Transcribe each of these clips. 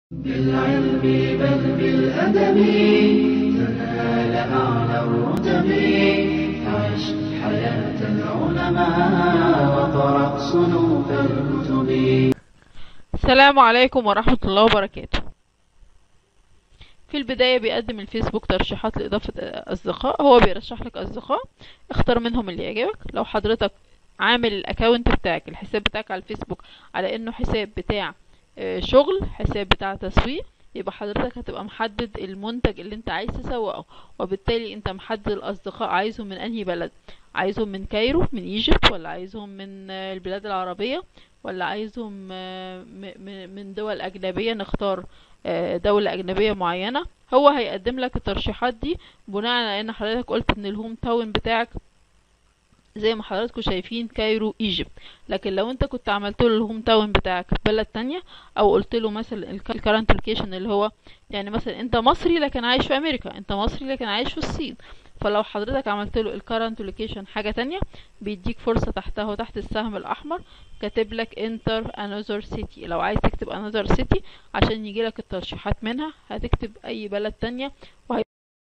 بالعلم بل بالأدب تنال أعلى الرتب عش حياة العلماء وقرأ صنوف الكتب السلام عليكم ورحمة الله وبركاته في البداية بيقدم الفيسبوك ترشيحات لإضافة أصدقاء هو بيرشح لك أصدقاء اختار منهم اللي يعجبك لو حضرتك عامل الأكاونت بتاعك الحساب بتاعك على الفيسبوك على إنه حساب بتاع آه، شغل حساب بتاع تسويق يبقى حضرتك هتبقى محدد المنتج اللي انت عايز تسوقه وبالتالي انت محدد الأصدقاء عايزهم من أنهي بلد عايزهم من كايرو من ايجيبت ولا عايزهم من آه، البلاد العربية ولا عايزهم آه، م- م- من دول أجنبية نختار آه، دولة أجنبية معينة هو هيقدم لك الترشيحات دي بناء على ان حضرتك قلت ان الهوم تاون بتاعك زي ما حضراتكم شايفين كايرو ايجيبت لكن لو انت كنت عملت له الهوم تاون بتاعك في بلد تانية او قلت له مثلا الكارنت لوكيشن اللي هو يعني مثلا انت مصري لكن عايش في امريكا انت مصري لكن عايش في الصين فلو حضرتك عملت له الكارنت لوكيشن حاجة تانية بيديك فرصة تحتها تحت السهم الاحمر كاتب لك انتر انذر سيتي لو عايز تكتب انذر سيتي عشان يجي لك الترشيحات منها هتكتب اي بلد تانية وهي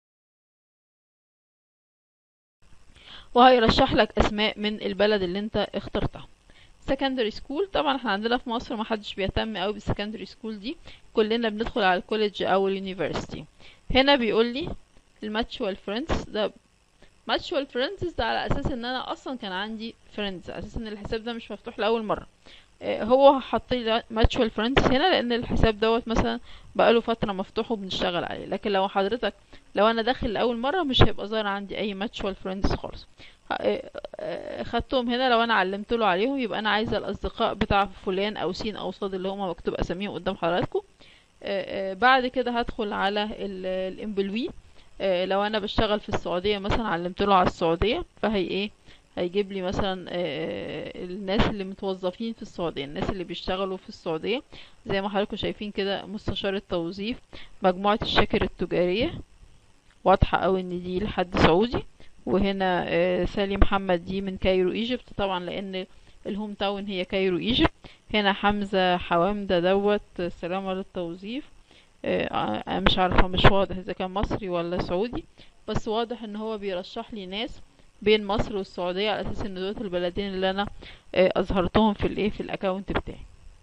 وهيرشح لك اسماء من البلد اللي انت اخترتها secondary school طبعا احنا عندنا في مصر ما حدش بيهتم قوي بالسكندري سكول دي كلنا بندخل على الكوليدج او اليونيفرسيتي هنا بيقول لي الماتشوال فريندز ده ماتشوال فريندز ده على اساس ان انا اصلا كان عندي فريندز على اساس ان الحساب ده مش مفتوح لاول مره آه، هو حط لي ماتشوال فريندز هنا لان الحساب دوت مثلا بقاله فتره مفتوح وبنشتغل عليه لكن لو حضرتك لو انا داخل لاول مره مش هيبقى ظاهر عندي اي ماتشوال فريندز خالص آه، آه، خدتهم هنا لو انا علمت له عليهم يبقى انا عايزه الاصدقاء بتاع فلان او سين او صاد اللي هما مكتوب اساميهم قدام حضراتكم آه، آه، بعد كده هدخل على الامبلوي لو انا بشتغل في السعوديه مثلا علمت له على السعوديه فهي ايه هيجيب لي مثلا آه، الناس اللي متوظفين في السعوديه الناس اللي بيشتغلوا في السعوديه زي ما حضراتكم شايفين كده مستشار التوظيف مجموعه الشاكر التجاريه واضحه قوي ان دي لحد سعودي وهنا آه، سالي محمد دي من كايرو ايجيبت طبعا لان الهوم تاون هي كايرو ايجيبت هنا حمزة حوامدة دوت سلامة للتوظيف آه، آه، مش عارفة مش واضح اذا كان مصري ولا سعودي بس واضح ان هو بيرشح لي ناس بين مصر والسعودية على اساس ان دول البلدين اللي انا آه، اظهرتهم في الايه في الاكونت بتاعي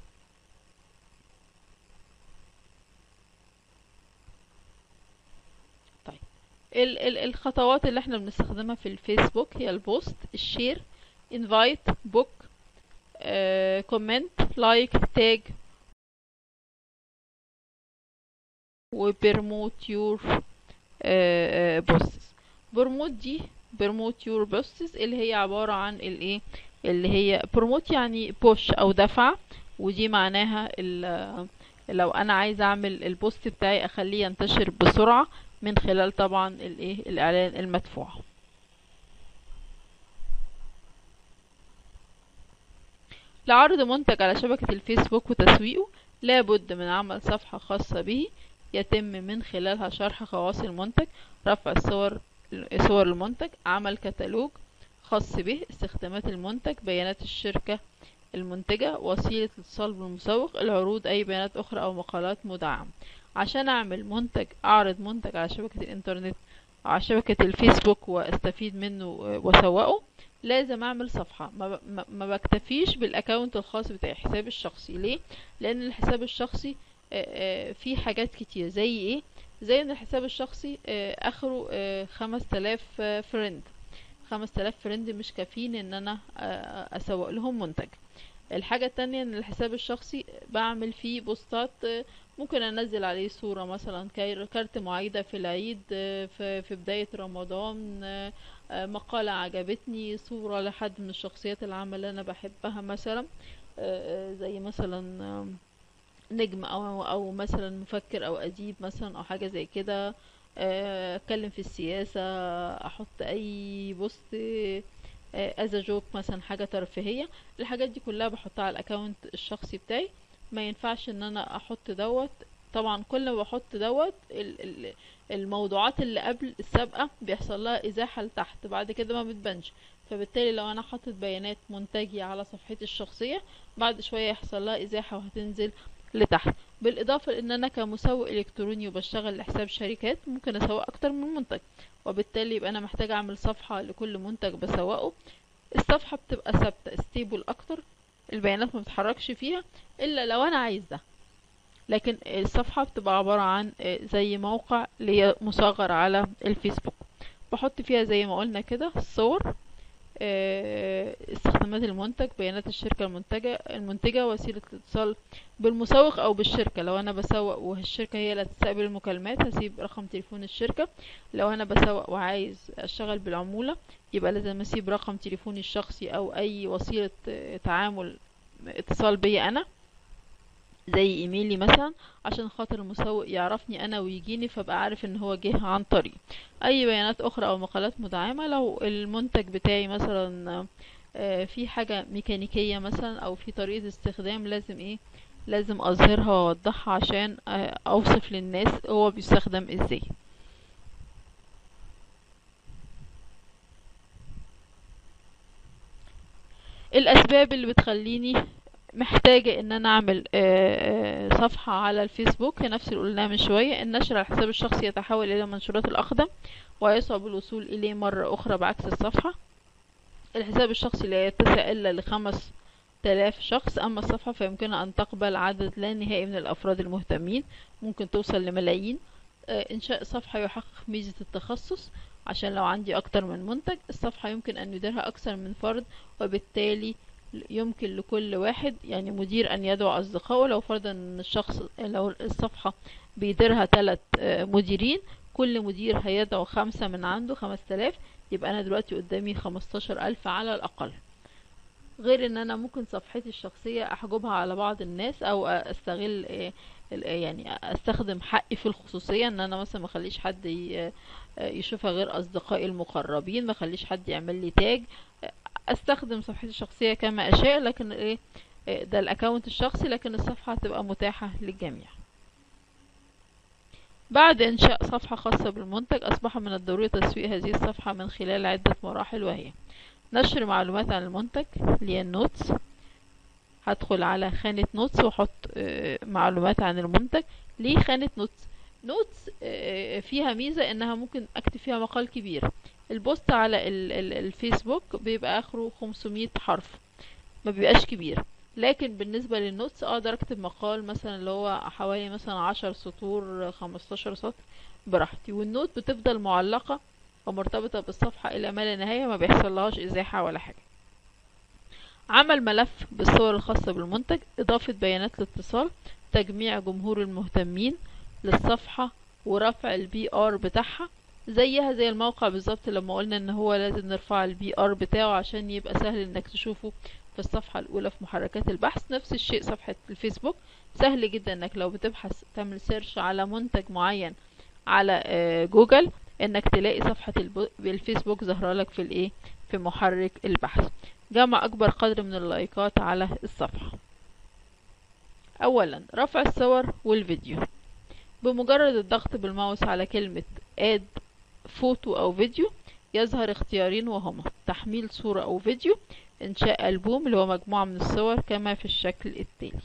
طيب ال ال الخطوات اللي احنا بنستخدمها في الفيسبوك هي البوست الشير انفايت بوك كومنت لايك تاج وبرموت يور بوستس برموت دي برموت يور بوستس اللي هي عبارة عن الايه اللي هي بروموت يعني بوش او دفع ودي معناها ال- لو انا عايزه اعمل البوست بتاعي اخليه ينتشر بسرعة من خلال طبعا الايه الاعلان المدفوع لعرض منتج على شبكة الفيسبوك وتسويقه لابد من عمل صفحة خاصة به يتم من خلالها شرح خواص المنتج رفع الصور صور المنتج عمل كتالوج خاص به استخدامات المنتج بيانات الشركة المنتجة وسيلة الاتصال بالمسوق العروض أي بيانات أخرى أو مقالات مدعمة عشان أعمل منتج أعرض منتج على شبكة الإنترنت على شبكة الفيسبوك واستفيد منه واسوقه لازم اعمل صفحة ما, ب- ما, ما بكتفيش بالاكونت الخاص بتاعي حسابي الشخصي ليه لان الحساب الشخصي آه، آه، فيه حاجات كتير زي ايه زي ان الحساب الشخصي آه، اخره خمس تلاف فريند خمس تلاف فريند مش كافيين ان انا آه، اسوق لهم منتج الحاجة التانية ان الحساب الشخصي بعمل فيه بوستات آه، ممكن انزل عليه صورة مثلا كاير- كارت معايدة في العيد آه، في في بداية رمضان آه، آه، مقالة عجبتني صورة لحد من الشخصيات العامة اللي انا بحبها مثلا آه، آه، زي مثلا آم، نجم او او مثلا مفكر او اديب مثلا او حاجة زي كده آه، اتكلم في السياسة احط اي بوست از جوك مثلا حاجة ترفيهية الحاجات دي كلها بحطها على الاكونت الشخصي بتاعي ما ينفعش ان انا احط دوت طبعا كل ما بحط دوت ال- ال- الموضوعات اللي قبل السابقة بيحصل لها ازاحة لتحت بعد كده ما بتبانش فبالتالي لو انا حطيت بيانات منتجي على صفحتي الشخصية بعد شوية يحصل لها ازاحة وهتنزل لتحت بالاضافه لان انا كمسوق الكتروني وبشتغل لحساب شركات ممكن اسوق اكتر من منتج وبالتالي يبقى انا محتاجه اعمل صفحه لكل منتج بسوقه الصفحه بتبقى ثابته ستيبل اكتر البيانات ما بتتحركش فيها الا لو انا عايز ده لكن الصفحه بتبقى عباره عن آه، زي موقع لي مصغر على الفيسبوك بحط فيها زي ما قلنا كده الصور آه، استخدامات المنتج بيانات الشركة المنتجة المنتجة وسيلة الاتصال بالمسوق أو بالشركة لو أنا بسوق والشركة هي اللي هتستقبل المكالمات هسيب رقم تليفون الشركة لو أنا بسوق وعايز أشتغل بالعمولة يبقى لازم أسيب رقم تليفوني الشخصي أو أي وسيلة آه، تعامل اتصال بيا أنا زي ايميلي مثلا عشان خاطر المسوق يعرفني انا ويجيني فابقى عارف ان هو جه عن طريق اي بيانات اخرى او مقالات مدعمة لو المنتج بتاعي مثلا آه، في حاجة ميكانيكية مثلا او في طريقة استخدام لازم ايه لازم اظهرها واوضحها عشان آه، اوصف للناس هو بيستخدم ازاي الاسباب اللي بتخليني محتاجة ان انا اعمل آه، آه، صفحة على الفيسبوك هي نفس اللي قلناه من شوية النشر على الحساب الشخصي يتحول الى منشورات الاقدم ويصعب الوصول اليه مرة اخرى بعكس الصفحة الحساب الشخصي لا يتسع الا لخمس تلاف شخص اما الصفحة فيمكنها ان تقبل عدد لا نهائي من الافراد المهتمين ممكن توصل لملايين آه، انشاء صفحة يحقق ميزة التخصص عشان لو عندي اكتر من منتج الصفحة يمكن ان يديرها اكثر من فرد وبالتالي يمكن لكل واحد يعني مدير ان يدعو اصدقائه لو فرضا ان الشخص لو الصفحة بيديرها ثلاث مديرين كل مدير هيدعو خمسة من عنده خمس تلاف يبقى انا دلوقتي قدامي خمستاشر الف على الاقل غير ان انا ممكن صفحتي الشخصية احجبها على بعض الناس او استغل آه، ال- يعني استخدم حقي في الخصوصية ان انا مثلا ما اخليش حد ي- آه، يشوفها غير اصدقائي المقربين ما اخليش حد يعمل لي تاج استخدم صفحتي الشخصية كما اشاء لكن ايه إيه ده الاكونت الشخصي لكن الصفحة هتبقى متاحة للجميع بعد انشاء صفحة خاصة بالمنتج اصبح من الضروري تسويق هذه الصفحة من خلال عدة مراحل وهي نشر معلومات عن المنتج اللي هي النوتس هدخل على خانة نوتس واحط آه، معلومات عن المنتج ليه خانة نوتس نوتس آه، فيها ميزة انها ممكن اكتب فيها مقال كبير البوست على ال- ال- الفيسبوك بيبقى اخره 500 حرف ما بيبقاش كبير لكن بالنسبة للنوتس اقدر اكتب مقال مثلا اللي هو حوالي مثلا 10 سطور 15 سطر براحتي والنوت بتفضل معلقة ومرتبطة بالصفحة الى ما لا نهاية ما بيحصلهاش ازاحة ولا حاجة عمل ملف بالصور الخاصة بالمنتج إضافة بيانات الاتصال تجميع جمهور المهتمين للصفحة ورفع البي ار بتاعها زيها زي الموقع بالظبط لما قلنا ان هو لازم نرفع البي ار بتاعه عشان يبقى سهل انك تشوفه في الصفحة الاولى في محركات البحث نفس الشيء صفحة الفيسبوك سهل جدا انك لو بتبحث تعمل سيرش على منتج معين على آه، جوجل انك تلاقي صفحة الب- الفيسبوك ظاهرة لك في الايه في محرك البحث جمع اكبر قدر من اللايكات على الصفحة اولا رفع الصور والفيديو بمجرد الضغط بالماوس على كلمة اد فوتو او فيديو يظهر اختيارين وهما تحميل صورة او فيديو انشاء البوم اللي هو مجموعة من الصور كما في الشكل التالي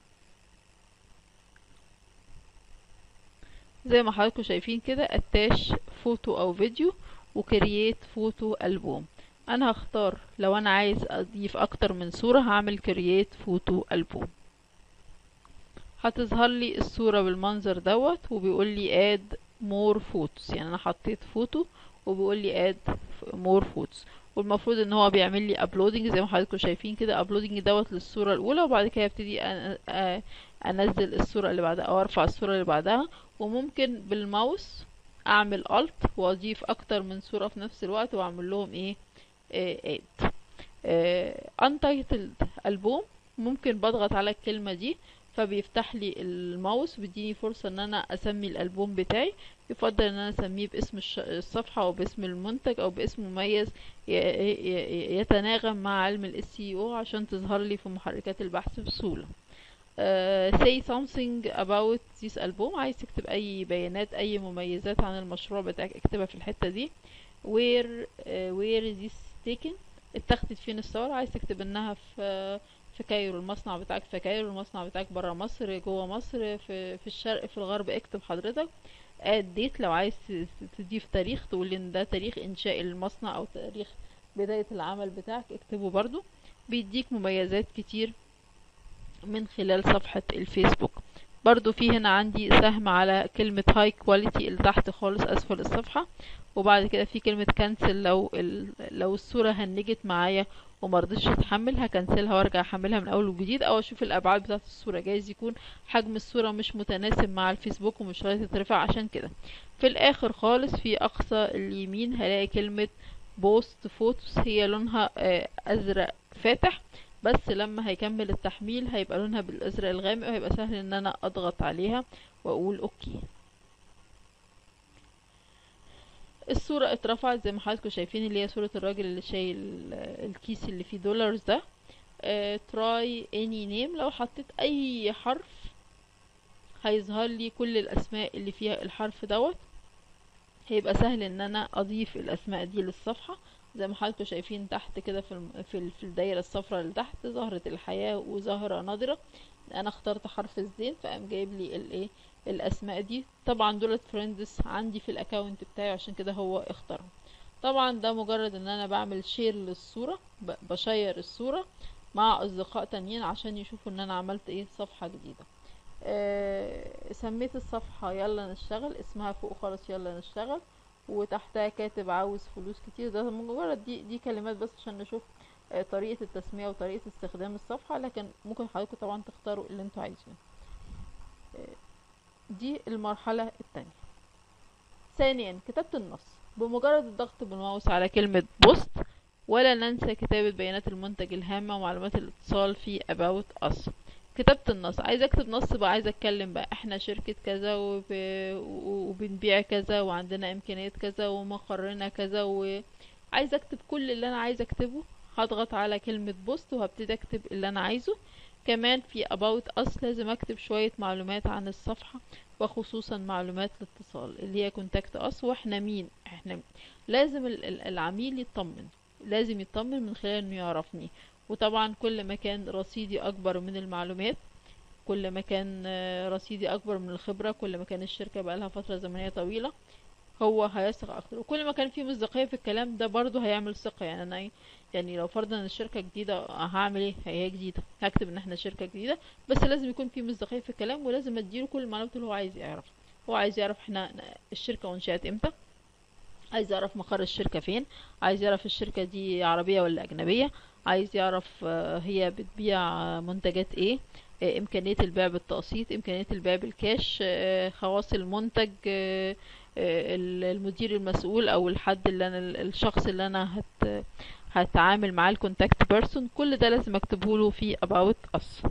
زي ما حضراتكم شايفين كده اتاش فوتو او فيديو وكرييت فوتو البوم انا هختار لو انا عايز اضيف اكتر من صورة هعمل كرييت فوتو البوم هتظهر لي الصورة بالمنظر دوت وبيقول لي اد مور فوتوس يعني انا حطيت فوتو وبيقول لي اد مور فوتوس والمفروض ان هو بيعمل لي ابلودنج زي ما حضراتكم شايفين كده ابلودنج دوت للصورة الاولى وبعد كده ابتدي أن- أ- انزل الصورة اللي بعدها او ارفع الصورة اللي بعدها وممكن بالماوس اعمل الت واضيف اكتر من صورة في نفس الوقت واعمل لهم ايه اد untitled البوم ممكن بضغط على الكلمة دي فبيفتح لي الماوس بيديني فرصة ان انا اسمي الالبوم بتاعي يفضل ان انا اسميه باسم الش- الصفحة او باسم المنتج او باسم مميز ي- ي- يتناغم مع علم ال SEO عشان تظهر لي في محركات البحث بسهولة uh, say something about this album عايز تكتب اي بيانات اي مميزات عن المشروع بتاعك اكتبها في الحتة دي where uh, where is this taken اتخذت فين الصور عايز تكتب انها في في كايرو المصنع بتاعك في كايرو المصنع بتاعك برا مصر جوه مصر في في الشرق في الغرب اكتب حضرتك اد ديت لو عايز ت- تضيف تاريخ تقول ان ده تاريخ انشاء المصنع او تاريخ بداية العمل بتاعك اكتبه برضو بيديك مميزات كتير من خلال صفحة الفيسبوك برضو في هنا عندي سهم على كلمة هاي كواليتي اللي تحت خالص اسفل الصفحة وبعد كده في كلمة كنسل لو ال... لو الصورة هنجت معايا ومرضتش تتحمل هكنسلها وارجع احملها من اول وجديد او اشوف الابعاد بتاعت الصورة جايز يكون حجم الصورة مش متناسب مع الفيسبوك ومش راضية تترفع عشان كده في الاخر خالص في اقصى اليمين هلاقي كلمة بوست فوتوس هي لونها آه، ازرق فاتح بس لما هيكمل التحميل هيبقى لونها بالازرق الغامق وهيبقى سهل ان انا اضغط عليها واقول اوكي الصورة اترفعت زي ما حضراتكم شايفين اللي هي صورة الراجل اللي شايل ال- الكيس اللي فيه دولارز ده تراي اني نيم لو حطيت اي حرف هيظهر لي كل الاسماء اللي فيها الحرف دوت هيبقى سهل ان انا اضيف الاسماء دي للصفحة زي ما حضراتكم شايفين تحت كده في الم- في ال- في الدايرة الصفراء اللي تحت زهرة الحياة وزهرة نادرة انا اخترت حرف الزين فقام جايب لي الايه الاسماء دي طبعا دولت فريندز عندي في الاكونت بتاعي عشان كده هو اختارهم طبعا ده مجرد ان انا بعمل شير للصورة ب- بشير الصورة مع اصدقاء تانيين عشان يشوفوا ان انا عملت ايه صفحة جديدة آه سميت الصفحة يلا نشتغل اسمها فوق خالص يلا نشتغل وتحتها كاتب عاوز فلوس كتير ده مجرد دي دي كلمات بس عشان نشوف آه، طريقة التسمية وطريقة استخدام الصفحة لكن ممكن حضراتكم طبعا تختاروا اللي انتوا عايزينه آه، دي المرحلة التانية ثانيا كتابة النص بمجرد الضغط بالماوس على كلمة بوست ولا ننسى كتابة بيانات المنتج الهامة ومعلومات الاتصال في about us كتابة النص عايز اكتب نص بقى عايز اتكلم بقى احنا شركة كذا وب... و- وبنبيع كذا وعندنا امكانيات كذا ومقرنا كذا وعايز اكتب كل اللي انا عايز اكتبه هضغط على كلمة بوست وهبتدي اكتب اللي انا عايزه كمان في about us لازم اكتب شوية معلومات عن الصفحة وخصوصا معلومات الاتصال اللي هي contact us واحنا مين احنا لازم ال- ال- العميل يطمن لازم يطمن من خلال انه يعرفني وطبعا كل ما كان رصيدي اكبر من المعلومات كل ما كان آه، رصيدي اكبر من الخبرة كل ما كان الشركة بقالها فترة زمنية طويلة هو هيثق اكتر وكل ما كان في مصداقية في الكلام ده برضه هيعمل ثقة يعني انا إيه، يعني لو فرضا ان الشركة جديدة هعمل ايه هي جديدة هكتب ان احنا شركة جديدة بس لازم يكون في مصداقية في الكلام ولازم اديله كل المعلومات اللي هو عايز يعرفها هو عايز يعرف احنا الشركة انشأت امتى عايز يعرف مقر الشركة فين عايز يعرف الشركة دي عربية ولا أجنبية عايز يعرف آه، هي بتبيع آه، منتجات ايه آه، إمكانية البيع بالتقسيط إمكانية البيع بالكاش آه، خواص المنتج آه، آه، ال- المدير المسؤول أو الحد اللي أنا الشخص اللي أنا هت هتعامل معاه الكونتاكت بيرسون كل ده لازم اكتبه له في about us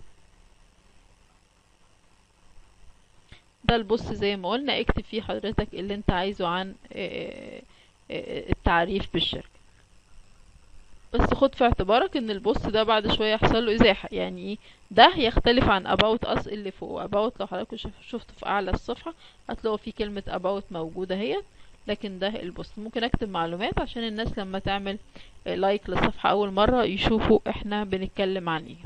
ده البوست زي ما قلنا اكتب فيه حضرتك اللي انت عايزه عن آه، آه، التعريف بالشركة بس خد في اعتبارك ان البوست ده بعد شوية يحصل له ازاحة يعني ايه ده يختلف عن about us اللي فوق about لو حضرتك شف- شفته في اعلى الصفحة هتلاقوا فيه كلمة about موجودة هي لكن ده البوست ممكن اكتب معلومات عشان الناس لما تعمل لايك للصفحة اول مرة يشوفوا احنا بنتكلم عن ايه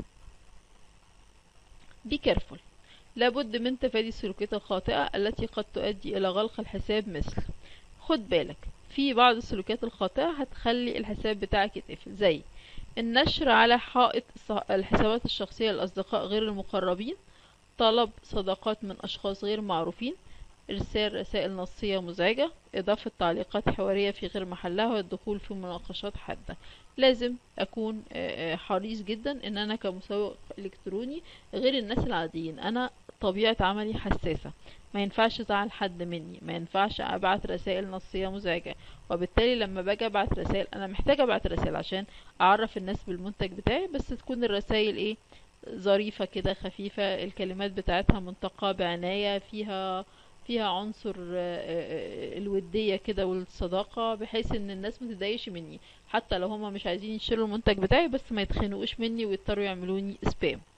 be careful لابد من تفادي السلوكيات الخاطئة التي قد تؤدي إلى غلق الحساب مثل خد بالك في بعض السلوكيات الخاطئة هتخلي الحساب بتاعك يتقفل زي النشر على حائط الص- الحسابات الشخصية للأصدقاء غير المقربين طلب صداقات من أشخاص غير معروفين إرسال رسائل نصية مزعجة إضافة تعليقات حوارية في غير محلها والدخول في مناقشات حادة لازم أكون آه، آه، حريص جدا إن أنا كمسوق إلكتروني غير الناس العاديين أنا طبيعة عملي حساسة ما ينفعش ازعل حد مني ما ينفعش ابعت رسائل نصية مزعجة وبالتالي لما باجي ابعت رسائل انا محتاجة ابعت رسائل عشان اعرف الناس بالمنتج بتاعي بس تكون الرسائل ايه ظريفة كده خفيفة الكلمات بتاعتها منتقاة بعناية فيها فيها عنصر آه، آه، الودية كده والصداقة بحيث ان الناس ما تتضايقش مني حتى لو هما مش عايزين يشتروا المنتج بتاعي بس ما يتخنقوش مني ويضطروا يعملوني سبام